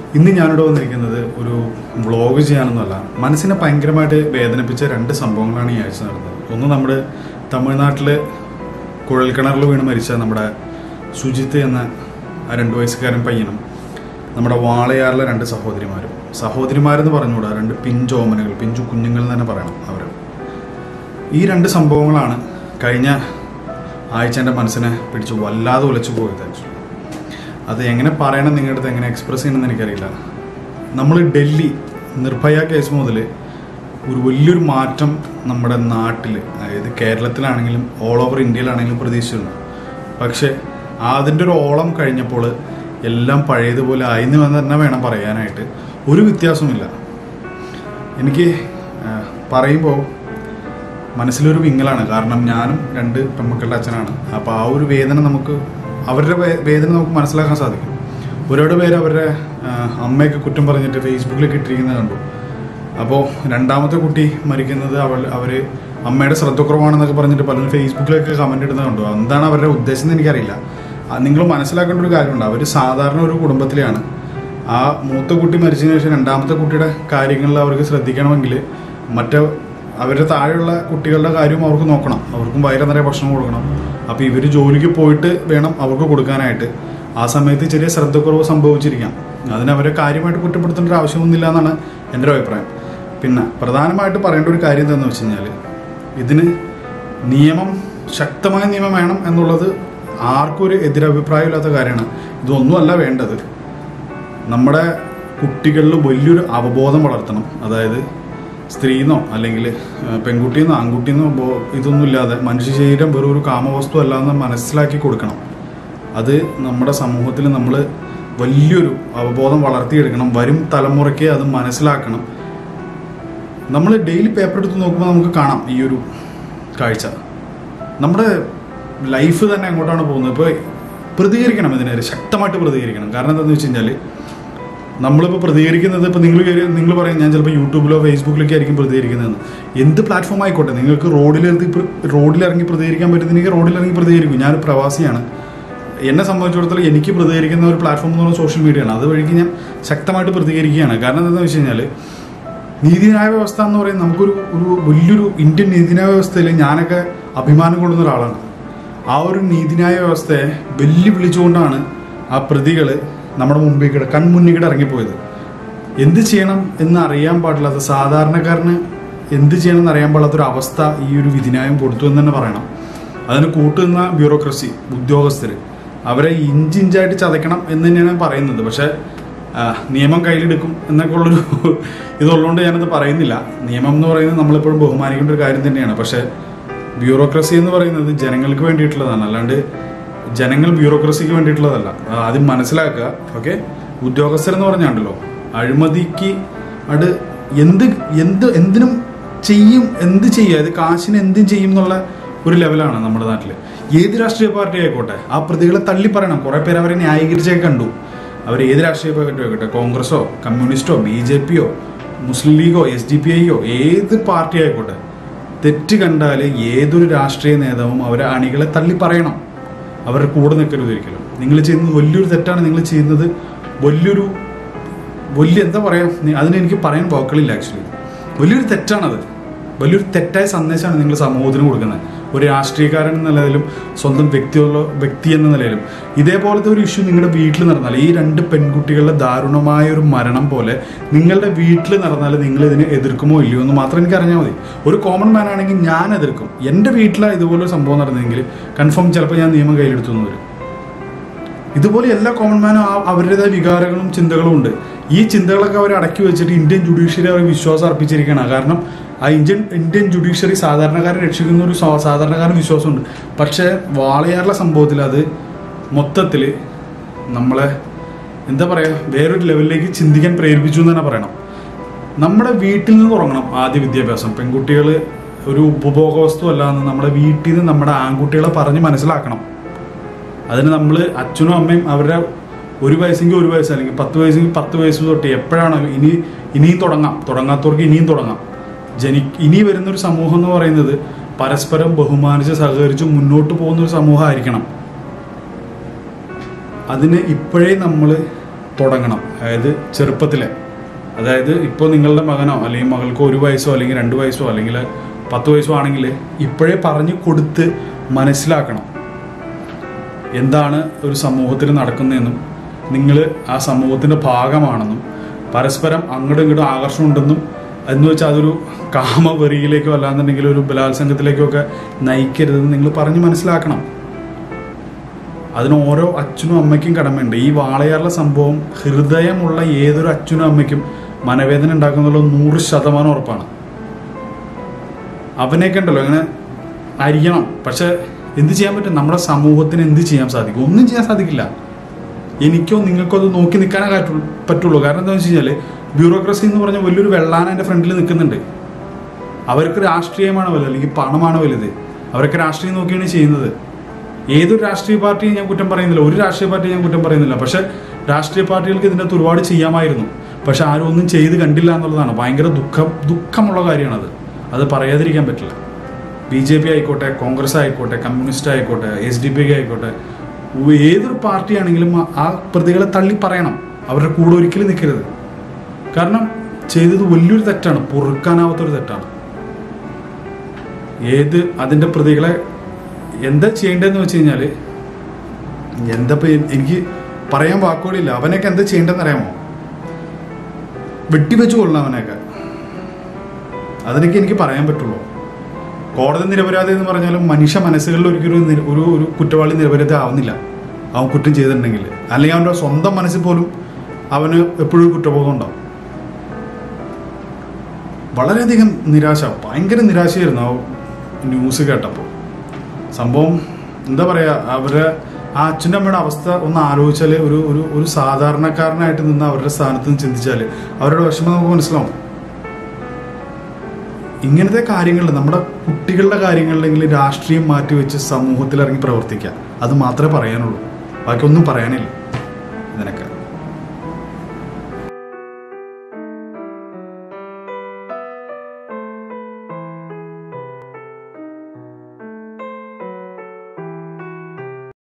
ഇന്ന് ഞാനിവിടെ വന്നിരിക്കുന്നത് ഒരു വ്ളോഗ് ചെയ്യാനൊന്നുമല്ല മനസ്സിനെ ഭയങ്കരമായിട്ട് വേദനിപ്പിച്ച രണ്ട് സംഭവങ്ങളാണ് ഈ ആഴ്ച നടന്നത് ഒന്ന് നമ്മുടെ തമിഴ്നാട്ടിലെ കുഴൽക്കിണറിൽ വീണ് മരിച്ച നമ്മുടെ സുജിത്ത് എന്ന ആ രണ്ട് വയസ്സുകാരൻ പയ്യനും നമ്മുടെ വാളയാറിലെ രണ്ട് സഹോദരിമാരും സഹോദരിമാരെന്ന് പറഞ്ഞുകൂടാ രണ്ട് പിഞ്ചോമനകൾ പിഞ്ചു കുഞ്ഞുങ്ങൾ എന്ന് തന്നെ പറയണം അവർ ഈ രണ്ട് സംഭവങ്ങളാണ് കഴിഞ്ഞ ആഴ്ച എൻ്റെ മനസ്സിനെ പിടിച്ച് വല്ലാതെ ഉലച്ചു പോയത് ആക്ച്വലി അത് എങ്ങനെ പറയണം നിങ്ങളുടെ അടുത്ത് എങ്ങനെ എക്സ്പ്രസ് ചെയ്യണമെന്ന് എനിക്കറിയില്ല നമ്മൾ ഡൽഹി നിർഭയ കേസ് മുതൽ ഒരു വലിയൊരു മാറ്റം നമ്മുടെ നാട്ടിൽ അതായത് കേരളത്തിലാണെങ്കിലും ഓൾ ഓവർ ഇന്ത്യയിലാണെങ്കിലും പ്രതീക്ഷിച്ചിരുന്നു പക്ഷേ അതിൻ്റെ ഒരു ഓളം കഴിഞ്ഞപ്പോൾ എല്ലാം പഴയതുപോലെ ആയിന്ന് എന്ന് തന്നെ വേണം പറയാനായിട്ട് ഒരു വ്യത്യാസവുമില്ല എനിക്ക് ആ, പറയുമ്പോൾ മനസ്സിലൊരു വിങ്ങലാണ് കാരണം ഞാനും രണ്ട് പെൺമക്കളുടെ അച്ഛനാണ് അപ്പോൾ ആ ഒരു വേദന നമുക്ക് അവരുടെ വേ- വേദന നമുക്ക് മനസ്സിലാക്കാൻ സാധിക്കും ഒരുപാട് പേര് അവരുടെ ആ, അമ്മയൊക്കെ കുറ്റം പറഞ്ഞിട്ട് ഫേസ്ബുക്കിലൊക്കെ ഇട്ടിരിക്കുന്നത് കണ്ടു അപ്പോൾ രണ്ടാമത്തെ കുട്ടി മരിക്കുന്നത് അവൾ അവർ അമ്മയുടെ ശ്രദ്ധക്കുറവാണെന്നൊക്കെ പറഞ്ഞിട്ട് പലരും ഫേസ്ബുക്കിലൊക്കെ കമൻ്റ് ഇടുന്നത് കണ്ടു എന്താണ് അവരുടെ ഉദ്ദേശം എന്ന് എനിക്കറിയില്ല നിങ്ങൾ മനസ്സിലാക്കേണ്ട ഒരു കാര്യമുണ്ട് അവർ സാധാരണ ഒരു കുടുംബത്തിലെയാണ് ആ മൂത്ത കുട്ടി മരിച്ചതിന് ശേഷം രണ്ടാമത്തെ കുട്ടിയുടെ കാര്യങ്ങളിൽ അവർക്ക് ശ്രദ്ധിക്കണമെങ്കിൽ മറ്റേ അവരുടെ താഴെയുള്ള കുട്ടികളുടെ കാര്യവും അവർക്ക് നോക്കണം അവർക്കും വയറ് നിറയെ ഭക്ഷണം കൊടുക്കണം അപ്പോൾ ഇവർ ജോലിക്ക് പോയിട്ട് വേണം അവർക്ക് കൊടുക്കാനായിട്ട് ആ സമയത്ത് ചെറിയ ശ്രദ്ധക്കുറവ് സംഭവിച്ചിരിക്കാം അതിന് അവരെ കാര്യമായിട്ട് കുറ്റപ്പെടുത്തേണ്ട ഒരു ആവശ്യമൊന്നുമില്ല എന്നാണ് എൻ്റെ ഒരു അഭിപ്രായം പിന്നെ പ്രധാനമായിട്ട് പറയേണ്ട ഒരു കാര്യം എന്താണെന്ന് വെച്ച് കഴിഞ്ഞാൽ ഇതിന് നിയമം ശക്തമായ നിയമം വേണം എന്നുള്ളത് ആർക്കും ഒരു എതിരഭിപ്രായമില്ലാത്ത കാര്യമാണ് ഇതൊന്നുമല്ല വേണ്ടത് നമ്മുടെ കുട്ടികളിൽ വലിയൊരു അവബോധം വളർത്തണം അതായത് സ്ത്രീന്നോ അല്ലെങ്കിൽ പെൺകുട്ടിയെന്നോ ആൺകുട്ടിയെന്നോ ബോ- ഇതൊന്നും ഇല്ലാതെ മനുഷ്യ ശരീരം വെറും ഒരു കാമവസ്തു അല്ല എന്ന് മനസ്സിലാക്കി കൊടുക്കണം അത് നമ്മുടെ സമൂഹത്തിൽ നമ്മൾ വലിയൊരു അവബോധം വളർത്തിയെടുക്കണം വരും തലമുറയ്ക്ക് അത് മനസ്സിലാക്കണം നമ്മൾ ഡെയിലി പേപ്പർ എടുത്ത് നോക്കുമ്പോൾ നമുക്ക് കാണാം ഈ ഒരു കാഴ്ച നമ്മുടെ ലൈഫ് തന്നെ എങ്ങോട്ടാണ് പോകുന്നത് ഇപ്പോൾ പ്രതികരിക്കണം ഇതിനെതിരെ ശക്തമായിട്ട് പ്രതികരിക്കണം കാരണം എന്താണെന്ന് വെച്ച് കഴിഞ്ഞാൽ നമ്മളിപ്പോൾ പ്രതികരിക്കുന്നത് ഇപ്പോൾ നിങ്ങൾ നിങ്ങൾ പറയും ഞാൻ ചിലപ്പോൾ യൂട്യൂബിലോ ഫേസ്ബുക്കിലൊക്കെ ആയിരിക്കും പ്രതികരിക്കുന്നതെന്ന് എന്ത് പ്ലാറ്റ്ഫോം ആയിക്കോട്ടെ നിങ്ങൾക്ക് റോഡിലിറങ്ങി റോഡിലിറങ്ങി പ്രതികരിക്കാൻ പറ്റുന്നെങ്കിൽ റോഡിലിറങ്ങി പ്രതികരിക്കും ഞാനൊരു പ്രവാസിയാണ് എന്നെ സംബന്ധിച്ചിടത്തോളം എനിക്ക് പ്രതികരിക്കുന്ന ഒരു പ്ലാറ്റ്ഫോം എന്ന് പറയുന്നത് സോഷ്യൽ മീഡിയയാണ് അതുവഴിക്ക് ഞാൻ ശക്തമായിട്ട് പ്രതികരിക്കുകയാണ് കാരണം എന്താണെന്ന് വെച്ച് കഴിഞ്ഞാൽ നീതിന്യായ വ്യവസ്ഥ എന്ന് പറയുന്നത് നമുക്കൊരു ഒരു വലിയൊരു ഇന്ത്യൻ നീതിന്യായ വ്യവസ്ഥയിൽ ഞാനൊക്കെ അഭിമാനം കൊള്ളുന്ന ഒരാളാണ് ആ ഒരു നീതിന്യായ വ്യവസ്ഥയെ വെല്ലുവിളിച്ചുകൊണ്ടാണ് ആ പ്രതികൾ നമ്മുടെ മുമ്പിൽ കൂടെ കൺമുന്നിൽ കൂടെ ഇറങ്ങിപ്പോയത് എന്ത് ചെയ്യണം എന്ന് അറിയാൻ പാടില്ലാത്ത സാധാരണക്കാരന് എന്ത് ചെയ്യണം എന്ന് അറിയാൻ പാടില്ലാത്തൊരു അവസ്ഥ ഈ ഒരു വിധിന്യായം കൊടുത്തു എന്ന് തന്നെ പറയണം അതിന് കൂട്ടുന്ന ബ്യൂറോക്രസി ഉദ്യോഗസ്ഥർ അവരെ ഇഞ്ചിഞ്ചായിട്ട് ചതയ്ക്കണം എന്ന് തന്നെയാണ് പറയുന്നത് പക്ഷേ ആ, നിയമം കയ്യിലെടുക്കും എന്നൊക്കെ ഉള്ളൊരു ഇതുള്ളതുകൊണ്ട് ഞാനത് പറയുന്നില്ല നിയമം എന്ന് പറയുന്നത് നമ്മളെപ്പോഴും ബഹുമാനിക്കേണ്ട ഒരു കാര്യം തന്നെയാണ് പക്ഷേ ബ്യൂറോക്രസി എന്ന് പറയുന്നത് ജനങ്ങൾക്ക് വേണ്ടിയിട്ടുള്ളതാണ് അല്ലാണ്ട് ജനങ്ങൾ ബ്യൂറോക്രസിക്ക് വേണ്ടിയിട്ടുള്ളതല്ല ആ, ആദ്യം മനസ്സിലാക്കുക ഓക്കെ ഉദ്യോഗസ്ഥരെന്ന് പറഞ്ഞാണ്ടല്ലോ അഴിമതിക്ക് അത് എന്ത് എന്ത് എന്തിനും ചെയ്യും എന്ത് ചെയ്യും അത് കാശിന് എന്തും ചെയ്യും എന്നുള്ള ഒരു ലെവലാണ് നമ്മുടെ നാട്ടിൽ ഏത് രാഷ്ട്രീയ പാർട്ടി ആയിക്കോട്ടെ ആ പ്രതികളെ തള്ളി പറയണം കുറെ പേര് അവരെ ന്യായീകരിച്ചൊക്കെ കണ്ടു അവർ ഏത് രാഷ്ട്രീയ പാർട്ടി ആയിക്കോട്ടെ കോൺഗ്രസോ കമ്മ്യൂണിസ്റ്റോ ബി ജെ പിയോ മുസ്ലിം ലീഗോ എസ് ഡി പി ഐയോ ഏത് പാർട്ടി ആയിക്കോട്ടെ തെറ്റ് കണ്ടാൽ ഏതൊരു രാഷ്ട്രീയ നേതാവും അവരെ അണികളെ തള്ളി പറയണം അവരുടെ കൂടെ നിൽക്കരുത് ഒരിക്കലും നിങ്ങൾ ചെയ്യുന്നത് വലിയൊരു തെറ്റാണ് നിങ്ങൾ ചെയ്യുന്നത് വലിയൊരു വലിയ എന്താ പറയാ നി- അതിന് എനിക്ക് പറയാൻ വാക്കുകളില്ല ആക്ച്വലി വലിയൊരു തെറ്റാണത് വലിയൊരു തെറ്റായ സന്ദേശമാണ് നിങ്ങൾ സമൂഹത്തിന് കൊടുക്കുന്നത് ഒരു രാഷ്ട്രീയക്കാരൻ എന്ന നിലയിലും സ്വന്തം വ്യക്തിയുള്ള വ്യക്തി എന്ന നിലയിലും ഇതേപോലത്തെ ഒരു ഇഷ്യൂ നിങ്ങളുടെ വീട്ടിൽ നടന്നാൽ ഈ രണ്ട് പെൺകുട്ടികളുടെ ദാരുണമായ ഒരു മരണം പോലെ നിങ്ങളുടെ വീട്ടിൽ നടന്നാൽ നിങ്ങൾ ഇതിനെ എതിർക്കുമോ ഇല്ലയോ എന്ന് മാത്രം എനിക്ക് അറിഞ്ഞാൽ മതി ഒരു കോമൺ മാൻ ആണെങ്കിൽ ഞാൻ എതിർക്കും എൻ്റെ വീട്ടിലാണ് ഇതുപോലൊരു സംഭവം നടന്നെങ്കിൽ കൺഫേം ചിലപ്പോൾ ഞാൻ നിയമം കയ്യിലെടുത്തു എന്ന് വരും ഇതുപോലെ എല്ലാ കോമൺ മാനും ആ- അവരുടേതായ വികാരങ്ങളും ചിന്തകളും ഉണ്ട് ഈ ചിന്തകളൊക്കെ അവർ അടക്കി വെച്ചിട്ട് ഇന്ത്യൻ ജുഡീഷ്യറി അവർ വിശ്വാസം അർപ്പിച്ചിരിക്കുകയാണ് കാരണം ആ ഇന്ത്യൻ ഇന്ത്യൻ ജുഡീഷ്യറി സാധാരണക്കാരെ രക്ഷിക്കുന്ന ഒരു സാ- സാധാരണക്കാരൻ വിശ്വാസമുണ്ട് പക്ഷേ വാളയാറിലെ സംഭവത്തിൽ അത് മൊത്തത്തിൽ നമ്മളെ എന്താ പറയുക വേറൊരു ലെവലിലേക്ക് ചിന്തിക്കാൻ പ്രേരിപ്പിച്ചു എന്ന് തന്നെ പറയണം നമ്മുടെ വീട്ടിൽ നിന്ന് തുടങ്ങണം ആദ്യ വിദ്യാഭ്യാസം പെൺകുട്ടികൾ ഒരു ഉപഭോഗ വസ്തു അല്ല എന്ന് നമ്മുടെ വീട്ടിൽ നിന്ന് നമ്മുടെ ആൺകുട്ടികളെ പറഞ്ഞ് മനസ്സിലാക്കണം അതിന് നമ്മൾ അച്ഛനും അമ്മയും അവരുടെ ഒരു വയസ്സെങ്കിൽ ഒരു വയസ്സ് അല്ലെങ്കിൽ പത്ത് വയസ്സെങ്കിൽ പത്ത് വയസ്സ് തൊട്ട് എപ്പോഴാണ് ഇനി ഇനിയും തുടങ്ങാം തുടങ്ങാത്തവർക്ക് ഇനിയും തുടങ്ങാം ജനി ഇനി വരുന്നൊരു സമൂഹം എന്ന് പറയുന്നത് പരസ്പരം ബഹുമാനിച്ച് സഹകരിച്ച് മുന്നോട്ട് പോകുന്ന ഒരു സമൂഹമായിരിക്കണം അതിന് ഇപ്പോഴേ നമ്മൾ തുടങ്ങണം അതായത് ചെറുപ്പത്തിലെ അതായത് ഇപ്പോൾ നിങ്ങളുടെ മകനോ അല്ലെങ്കിൽ മകൾക്കോ ഒരു വയസ്സോ അല്ലെങ്കിൽ രണ്ട് വയസ്സോ അല്ലെങ്കിൽ പത്ത് വയസ്സോ ആണെങ്കിൽ ഇപ്പോഴേ പറഞ്ഞു കൊടുത്ത് മനസ്സിലാക്കണം എന്താണ് ഒരു സമൂഹത്തിൽ നടക്കുന്നതെന്നും നിങ്ങൾ ആ സമൂഹത്തിൻ്റെ ഭാഗമാണെന്നും പരസ്പരം അങ്ങോട്ടും ഇങ്ങോട്ടും ആകർഷണം ഉണ്ടെന്നും എന്ന് വെച്ചാൽ അതൊരു കാമവെറിയിലേക്കോ അല്ലാന്നുണ്ടെങ്കിൽ ഒരു ബലാത്സംഗത്തിലേക്കോ ഒക്കെ നയിക്കരുതെന്ന് നിങ്ങൾ പറഞ്ഞ് മനസ്സിലാക്കണം അതിന് ഓരോ അച്ഛനും അമ്മയ്ക്കും കടമയുണ്ട് ഈ വാളയാറിലെ സംഭവം ഹൃദയമുള്ള ഏതൊരു അച്ഛനും അമ്മയ്ക്കും മനവേദന ഉണ്ടാക്കുന്നുള്ള നൂറ് ശതമാനം ഉറപ്പാണ് അവനെയൊക്കെ ഉണ്ടല്ലോ ഇങ്ങനെ അരിയണം പക്ഷെ എന്ത് ചെയ്യാൻ പറ്റും നമ്മുടെ സമൂഹത്തിന് എന്ത് ചെയ്യാൻ സാധിക്കും ഒന്നും ചെയ്യാൻ സാധിക്കില്ല എനിക്കോ നിങ്ങൾക്കോ അത് നോക്കി നിൽക്കാനേ കാറ്റുള്ളൂ പറ്റുള്ളൂ കാരണം എന്താണെന്ന് വെച്ച് കഴിഞ്ഞാൽ ബ്യൂറോക്രസി എന്ന് പറഞ്ഞ വലിയൊരു വെള്ളാന എൻ്റെ ഫ്രണ്ടിൽ നിൽക്കുന്നുണ്ട് അവർക്ക് രാഷ്ട്രീയമാണ് വലുത് അല്ലെങ്കിൽ പണമാണ് വലുത് അവരൊക്കെ രാഷ്ട്രീയം നോക്കിയാണ് ചെയ്യുന്നത് ഏതൊരു രാഷ്ട്രീയ പാർട്ടിയും ഞാൻ കുറ്റം പറയുന്നില്ല ഒരു രാഷ്ട്രീയ പാർട്ടിയും ഞാൻ കുറ്റം പറയുന്നില്ല പക്ഷെ രാഷ്ട്രീയ പാർട്ടികൾക്ക് ഇതിൻ്റെ അകത്ത് ഒരുപാട് ചെയ്യാമായിരുന്നു പക്ഷെ ആരും ഒന്നും ചെയ്ത് കണ്ടില്ല എന്നുള്ളതാണ് ഭയങ്കര ദുഃഖം ദുഃഖമുള്ള കാര്യമാണത് അത് പറയാതിരിക്കാൻ പറ്റില്ല ബി ജെ പി ആയിക്കോട്ടെ കോൺഗ്രസ് ആയിക്കോട്ടെ കമ്മ്യൂണിസ്റ്റ് ആയിക്കോട്ടെ എസ് ഡി പി ആയിക്കോട്ടെ ഉ- ഏതൊരു പാർട്ടി ആണെങ്കിലും ആ- ആ പ്രതികളെ തള്ളി പറയണം അവരുടെ കൂടെ ഒരിക്കലും നിൽക്കരുത് കാരണം ചെയ്തത് വലിയൊരു തെറ്റാണ് പൊറുക്കാനാവാത്തൊരു തെറ്റാണ് ഏത് അതിൻ്റെ പ്രതികളെ എന്താ ചെയ്യേണ്ടതെന്ന് വെച്ച് കഴിഞ്ഞാൽ എന്താ ഇപ്പൊ എനിക്ക് പറയാൻ വാക്കുകളില്ല അവനൊക്കെ എന്താ ചെയ്യേണ്ടതെന്ന് അറിയാമോ വെട്ടിവെച്ച് കൊള്ളണം അവനെയൊക്കെ അതിനൊക്കെ എനിക്ക് പറയാൻ പറ്റുള്ളൂ കോടതി നിരപരാധി എന്ന് പറഞ്ഞാലും മനുഷ്യ മനസ്സുകളിൽ ഒരിക്കലും ഒരു നിര- ഒരു ഒരു കുറ്റവാളി നിരപരാധി ആവുന്നില്ല അവൻ കുറ്റം ചെയ്തിട്ടുണ്ടെങ്കിൽ അല്ലെങ്കിൽ അവൻ്റെ സ്വന്തം മനസ്സിൽ പോലും അവന് എപ്പോഴും ഒരു കുറ്റബോധം ഉണ്ടാവും വളരെയധികം നിരാശ ഭയങ്കര നിരാശയായിരുന്നു ആ ന്യൂസ് കേട്ടപ്പോൾ സംഭവം എന്താ പറയുക അവരെ ആ അച്ഛൻ്റെ അമ്മയുടെ അവസ്ഥ ഒന്ന് ആലോചിച്ചാൽ ഒരു ഒരു ഒരു സാധാരണക്കാരനായിട്ട് നിന്ന് അവരുടെ സ്ഥാനത്ത് നിന്ന് ചിന്തിച്ചാൽ അവരുടെ വിഷമം നമുക്ക് മനസ്സിലാവും ഇങ്ങനത്തെ കാര്യങ്ങൾ നമ്മുടെ കുട്ടികളുടെ കാര്യങ്ങളിലെങ്കിലും രാഷ്ട്രീയം മാറ്റി വെച്ച് സമൂഹത്തിൽ ഇറങ്ങി പ്രവർത്തിക്കുക അത് മാത്രമേ പറയാനുള്ളൂ ബാക്കി ഒന്നും പറയാനില്ല ഇതിനൊക്കെ